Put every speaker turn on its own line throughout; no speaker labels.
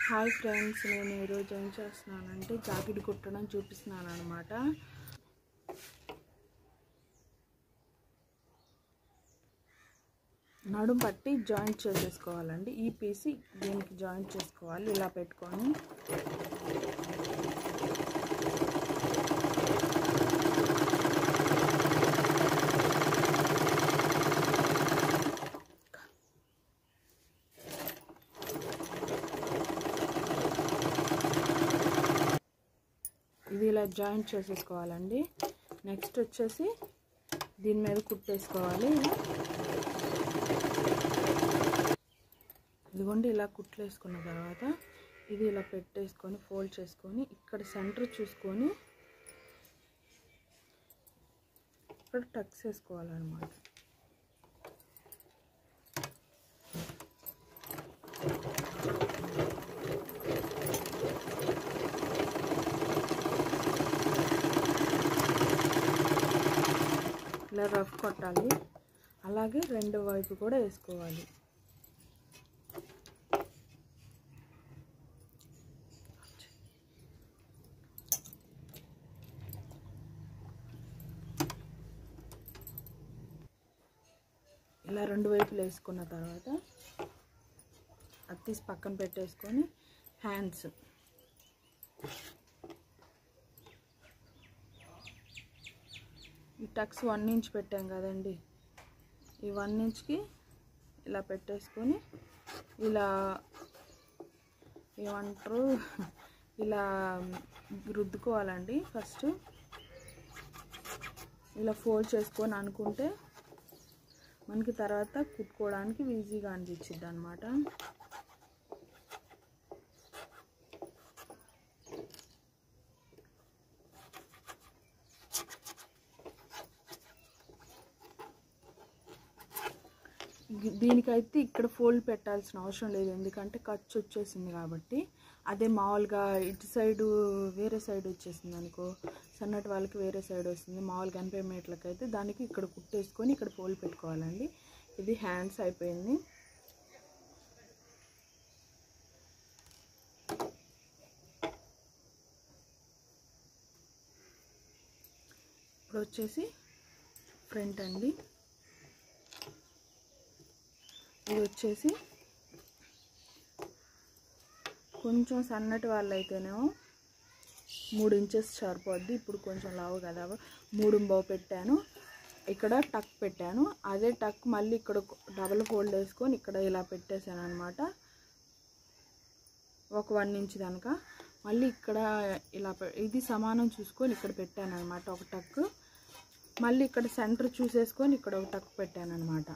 Hi friends నేను ఈరోజు ఏం చేస్తున్నానంటే జాకెట్ కుట్టడం చూపిస్తున్నాను అనమాట నడుం పట్టి జాయింట్ చేసేసుకోవాలండి ఈ పీస్ దీనికి జాయింట్ చేసుకోవాలి ఇలా పెట్టుకొని ఇది ఇలా జాయింట్ చేసేసుకోవాలండి నెక్స్ట్ వచ్చేసి దీని మీద కుట్టేసుకోవాలి ఇదిగోండి ఇలా కుట్లేసుకున్న తర్వాత ఇది ఇలా పెట్టేసుకొని ఫోల్డ్ చేసుకొని ఇక్కడ సెంటర్ చూసుకొని ఇక్కడ టక్స్ వేసుకోవాలన్నమాట ఇలా రఫ్ కొట్టాలి అలాగే రెండు వైపు కూడా వేసుకోవాలి ఇలా రెండు వైపులు వేసుకున్న తర్వాత అది తీసి పక్కన పెట్టేసుకొని హ్యాండ్స్ ఈ టక్స్ వన్ ఇంచ్ పెట్టాం కదండి ఈ వన్ ఇంచ్కి ఇలా పెట్టేసుకొని ఇలా ఏమంటారు ఇలా రుద్దుకోవాలండి ఫస్ట్ ఇలా ఫోల్డ్ చేసుకొని అనుకుంటే మనకి తర్వాత కుట్టుకోవడానికి ఈజీగా అనిపించింది అనమాట దీనికైతే ఇక్కడ ఫోల్డ్ పెట్టాల్సిన అవసరం లేదు ఎందుకంటే ఖర్చు వచ్చేసింది కాబట్టి అదే మామూలుగా ఇటు సైడు వేరే సైడ్ వచ్చేసింది అనుకో సన్నటి వాళ్ళకి వేరే సైడ్ వస్తుంది మామూలుగా ఎనభై మీటర్లకి అయితే దానికి ఇక్కడ కుట్టేసుకొని ఇక్కడ ఫోల్డ్ పెట్టుకోవాలండి ఇది హ్యాండ్స్ అయిపోయింది ఇప్పుడు వచ్చేసి ఫ్రంట్ అండి ఇది వచ్చేసి కొంచెం సన్నటి వాళ్ళు అయితేనేమో మూడు ఇంచెస్ సరిపోద్ది ఇప్పుడు కొంచెం లావు కదా మూడు బావు పెట్టాను ఇక్కడ టక్ పెట్టాను అదే టక్ మళ్ళీ ఇక్కడ డబల్ ఫోల్డ్ వేసుకొని ఇక్కడ ఇలా పెట్టేశాను అనమాట ఒక వన్ ఇంచ్ కనుక మళ్ళీ ఇక్కడ ఇలా ఇది సమానం చూసుకొని ఇక్కడ పెట్టాను అనమాట ఒక టక్ మళ్ళీ ఇక్కడ సెంటర్ చూసేసుకొని ఇక్కడ ఒక టక్ పెట్టాను అనమాట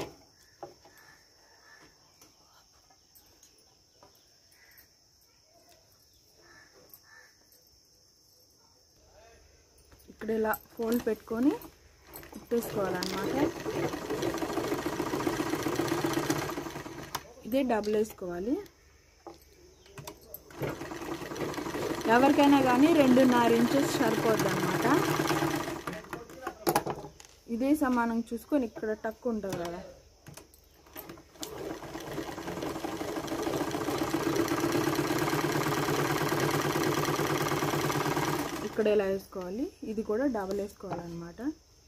ఇక్కడ ఇలా ఫోల్డ్ పెట్టుకొని కుట్టేసుకోవాలన్నమాట ఇదే డబుల్ వేసుకోవాలి ఎవరికైనా కానీ రెండున్నర ఇంచెస్ సరిపోద్ది అనమాట ఇదే సమానం చూసుకొని ఇక్కడ టక్ ఉంటుంది కదా ఇక్కడ ఇలా వేసుకోవాలి ఇది కూడా డబల్ వేసుకోవాలన్నమాట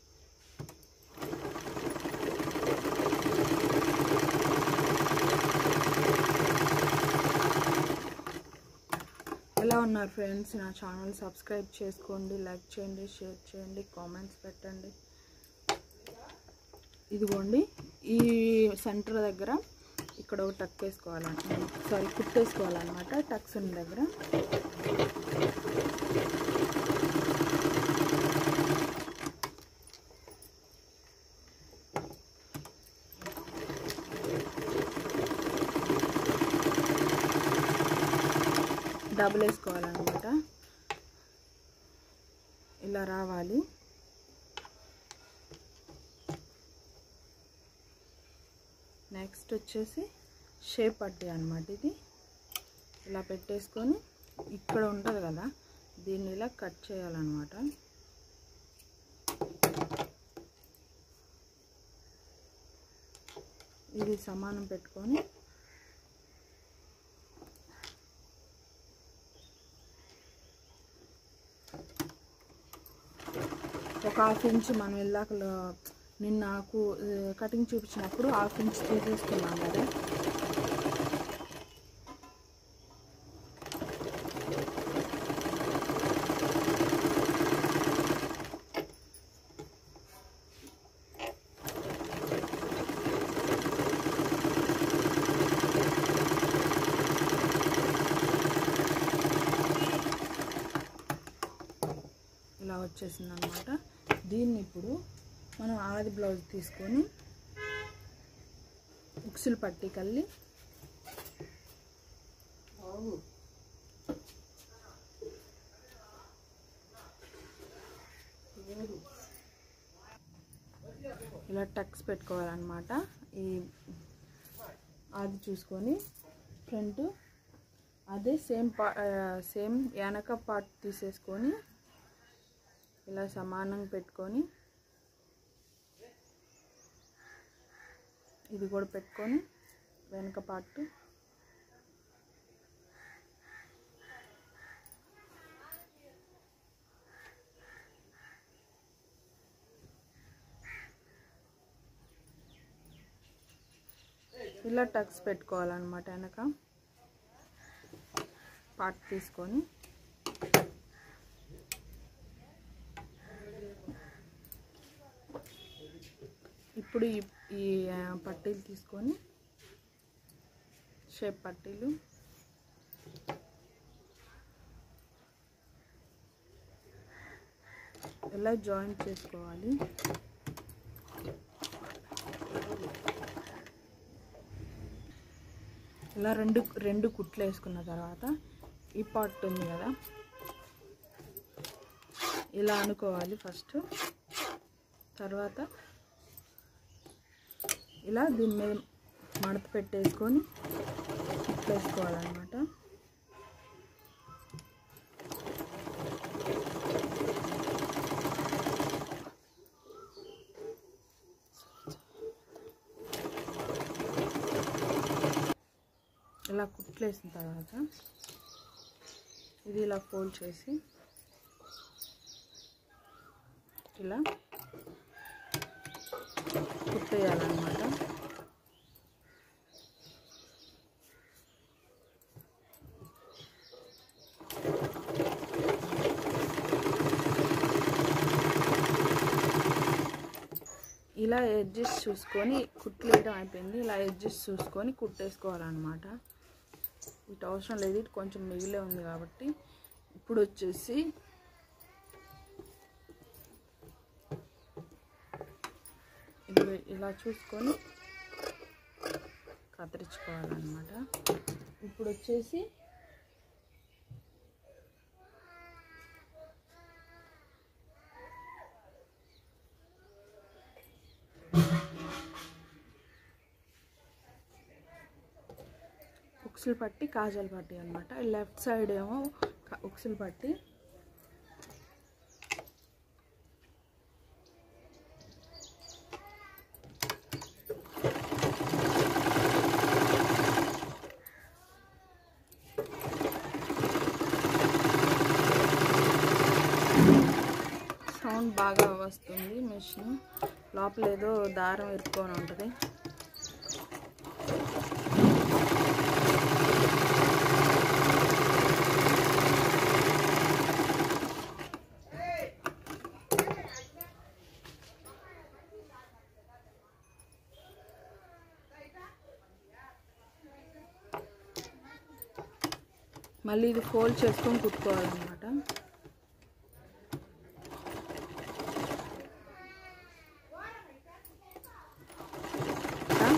ఎలా ఉన్నారు ఫ్రెండ్స్ నా ఛానల్ సబ్స్క్రైబ్ చేసుకోండి లైక్ చేయండి షేర్ చేయండి కామెంట్స్ పెట్టండి ఇదిగోండి ఈ సెంటర్ దగ్గర ఇక్కడ ఒక టక్ వేసుకోవాలండి సారీ కుట్టేసుకోవాలన్నమాట టక్స్ ఉన్న దగ్గర డబుల్ వేసుకోవాలన్నమాట ఇలా రావాలి నెక్స్ట్ వచ్చేసి షేప్ పట్టి అనమాట ఇది ఇలా పెట్టేసుకొని ఇక్కడ ఉంటుంది కదా దీన్ని ఇలా కట్ చేయాలన్నమాట ఇది సమానం పెట్టుకొని ఒక హాఫ్ ఇంచ్ మనం వెళ్ళాక నిన్న నాకు కటింగ్ చూపించినప్పుడు హాఫ్ ఇంచ్ తీసేసుకున్నాం కదా ఇలా వచ్చేసింది అనమాట దీన్ని ఇప్పుడు మనం ఆది బ్లౌజ్ తీసుకొని ఉక్సులు పట్టి కల్లి ఇలా టక్స్ పెట్టుకోవాలన్నమాట ఈ అది చూసుకొని ఫ్రంట్ అదే సేమ్ పా సేమ్ వెనక పార్ట్ తీసేసుకొని ఇలా సమానంగా పెట్టుకొని ఇది కూడా పెట్టుకొని వెనక పార్ట్ ఇలా టక్స్ పెట్టుకోవాలన్నమాట వెనక పార్ట్ తీసుకొని ఇప్పుడు ఈ ఈ ఆ, పట్టీలు తీసుకొని షేప్ పట్టీలు ఇలా జాయింట్ చేసుకోవాలి ఇలా రెండు రెండు కుట్లు వేసుకున్న తర్వాత ఈ పార్ట్ ఉంది కదా ఇలా అనుకోవాలి ఫస్ట్ తర్వాత ఇలా దీని మీద మడత పెట్టేసుకొని కుట్లు వేసుకోవాలన్నమాట ఇలా కుట్లు వేసిన తర్వాత ఇది ఇలా ఫోల్డ్ చేసి ఇలా కుట్టేయాలన్నమాట ఇలా ఎడ్జెస్ చూసుకొని కుట్లు వేయడం అయిపోయింది ఇలా ఎడ్జెస్ చూసుకొని కుట్టేసుకోవాలన్నమాట ఇటు అవసరం లేదు ఇటు కొంచెం మిగిలే ఉంది కాబట్టి ఇప్పుడు వచ్చేసి ఇది ఇలా చూసుకొని కత్తిరించుకోవాలన్నమాట ఇప్పుడు వచ్చేసి ఉక్సులు పట్టి కాజల్ పట్టి అనమాట లెఫ్ట్ సైడ్ ఏమో క- ఉక్సులు పట్టి సౌండ్ బాగా వస్తుంది మిషన్ లోపల ఏదో దారం ఇరుక్కొని ఉంటుంది మళ్ళీ ఇది ఫోల్డ్ చేసుకొని కుట్టుకోవాలన్నమాట ఇలా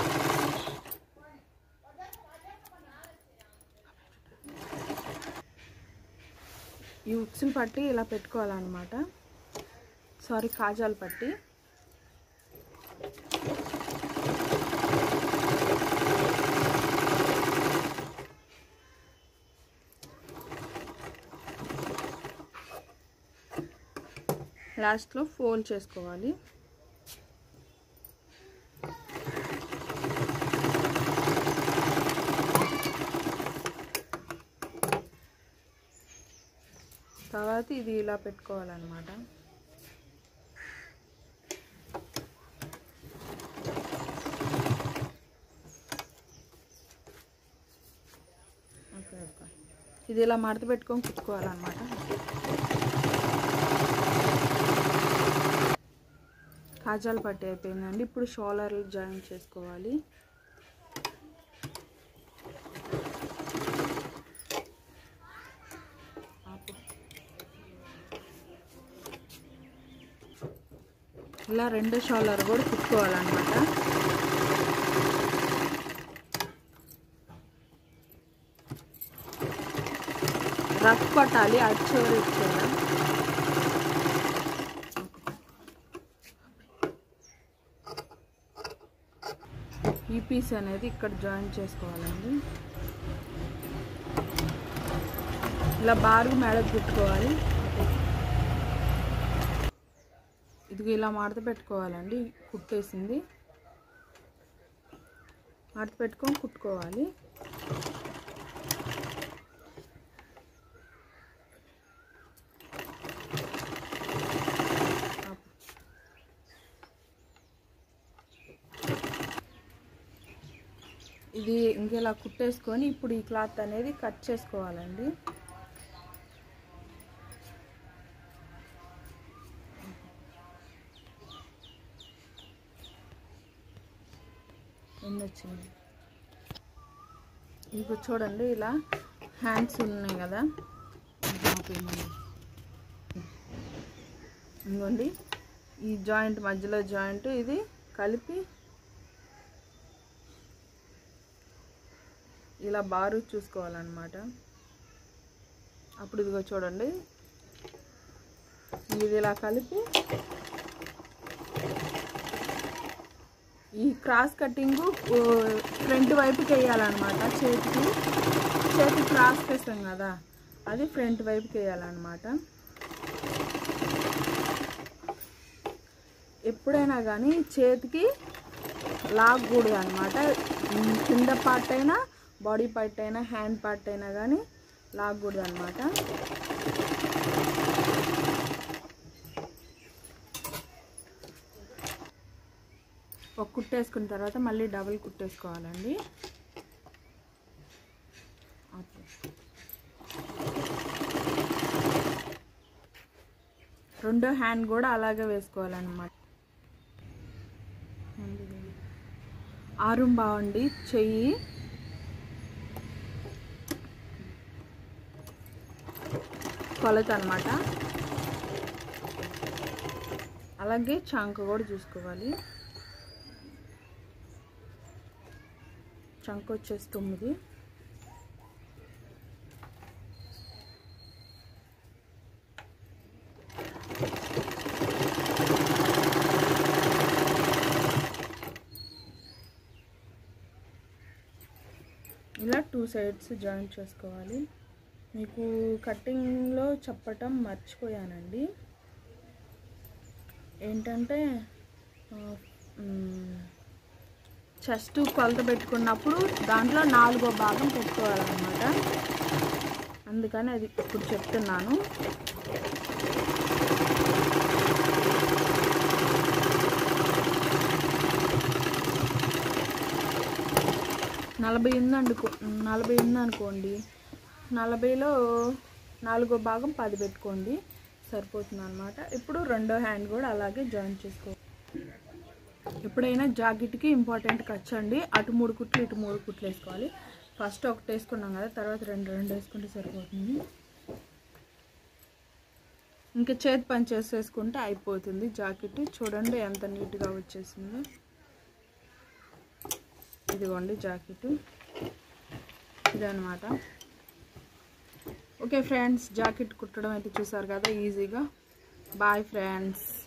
ఈ ఉక్సులు పట్టి ఇలా పెట్టుకోవాలన్నమాట సారీ కాజాలు పట్టి లాస్ట్లో ఫోల్డ్ చేసుకోవాలి తర్వాత ఇది ఇలా పెట్టుకోవాలన్నమాట ఇది ఇలా మడత పెట్టుకొని కుట్టుకోవాలన్నమాట కాజాలు పట్టి అయిపోయిందండి ఇప్పుడు షోలర్లు జాయిన్ చేసుకోవాలి ఆపు. ఇలా రెండో షోలర్ కూడా కుట్టుకోవాలన్నమాట రఫ్ కొట్టాలి అటు చివరి ఇటు చివర ఈ పీస్ అనేది ఇక్కడ జాయిన్ చేసుకోవాలండి ఇలా బారుగా మెడకు కుట్టుకోవాలి ఇదిగో ఇలా మడత పెట్టుకోవాలండి కుట్టేసింది మడత పెట్టుకొని కుట్టుకోవాలి ఇది ఇంకెలా కుట్టేసుకొని ఇప్పుడు ఈ క్లాత్ అనేది కట్ చేసుకోవాలండి ఎన్ని వచ్చింది ఇప్పుడు చూడండి ఇలా హ్యాండ్స్ ఉన్నాయి కదా ఇంకోండి ఈ జాయింట్ మధ్యలో జాయింట్ ఇది కలిపి ఇలా బారు చూసుకోవాలన్నమాట అప్పుడు ఇదిగో చూడండి ఇది ఇలా కలిపి ఈ క్రాస్ కటింగ్ ఫ్రంట్ వైపుకి వేయాలన్నమాట చేతికి చేతి క్రాస్ వేస్తాం కదా అది ఫ్రంట్ వైపుకి వేయాలన్నమాట ఎప్పుడైనా కానీ చేతికి లాగకూడదు అనమాట కింద పార్ట్ అయినా బాడీ పార్ట్ అయినా హ్యాండ్ పార్ట్ అయినా కానీ లాగకూడదు అనమాట ఒక కుట్టేసుకున్న తర్వాత మళ్ళీ డబుల్ కుట్టేసుకోవాలండి ఓకే. రెండో హ్యాండ్ కూడా అలాగే వేసుకోవాలన్నమాట ఆరుం బాగుండి చెయ్యి కొలత అనమాట అలాగే చంక కూడా చూసుకోవాలి చంక వచ్చేసి తొమ్మిది ఇలా టూ సైడ్స్ జాయిన్ చేసుకోవాలి మీకు కటింగ్లో చెప్పటం మర్చిపోయానండి ఏంటంటే చెస్ట్ కొలత పెట్టుకున్నప్పుడు దాంట్లో నాలుగో భాగం పెట్టుకోవాలన్నమాట అందుకని అది ఇప్పుడు చెప్తున్నాను నలభై ఉందనుకో నలభై ఉందనుకోండి నలభైలో నాలుగో భాగం పది పెట్టుకోండి సరిపోతుంది అనమాట ఇప్పుడు రెండో హ్యాండ్ కూడా అలాగే జాయిన్ చేసుకో ఎప్పుడైనా జాకెట్కి ఇంపార్టెంట్ ఖర్చు అండి అటు మూడు కుట్లు ఇటు మూడు కుట్లు వేసుకోవాలి ఫస్ట్ ఒకటి వేసుకున్నాం కదా తర్వాత రెండు రెండు వేసుకుంటే సరిపోతుంది ఇంకా చేతి పని చేసేసుకుంటే అయిపోతుంది జాకెట్ చూడండి ఎంత నీట్గా వచ్చేసిందో ఇదిగోండి జాకెట్ ఇదనమాట ఓకే ఫ్రెండ్స్ జాకెట్ కుట్టడం అయితే చూసారు కదా ఈజీగా బాయ్ ఫ్రెండ్స్